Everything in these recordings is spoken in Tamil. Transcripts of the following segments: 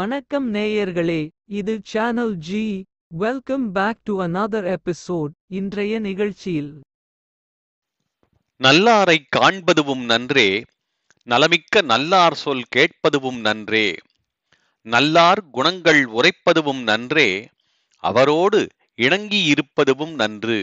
வணக்கம் நேயர்களே இது channel G welcome back to another episode இன்றைய நிகழ்ச்சியில் நல்லாரைக் காண்பதுவும் நன்றே நலமிக்க நல்லார் சொல் கேட்பதுவும் நன்றே நல்லார் குணங்கள் உரைப்பதுவும் நன்றே அவரோடு இணங்கி இருப்பதுவும் நன்று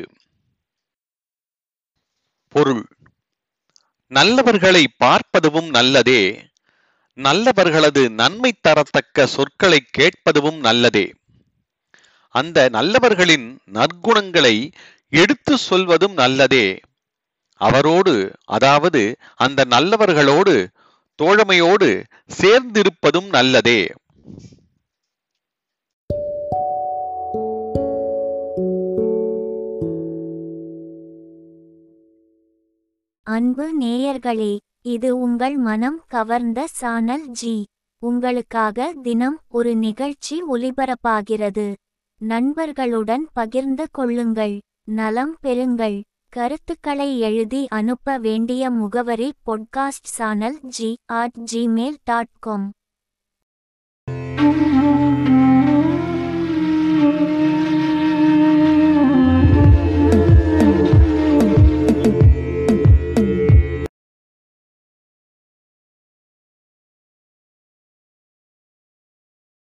பொருள் நல்லவர்களை பார்ப்பதுவும் நல்லதே நல்லவர்களது நன்மை தரத்தக்க சொற்களை கேட்பதுவும் நல்லதே அந்த நல்லவர்களின் நற்குணங்களை எடுத்து சொல்வதும் நல்லதே அவரோடு அதாவது அந்த நல்லவர்களோடு தோழமையோடு சேர்ந்திருப்பதும் நல்லதே அன்பு நேயர்களே இது உங்கள் மனம் கவர்ந்த சானல் ஜி உங்களுக்காக தினம் ஒரு நிகழ்ச்சி ஒலிபரப்பாகிறது நண்பர்களுடன் பகிர்ந்து கொள்ளுங்கள் நலம் பெறுங்கள் கருத்துக்களை எழுதி அனுப்ப வேண்டிய முகவரி podcast channel G at Gmail dot com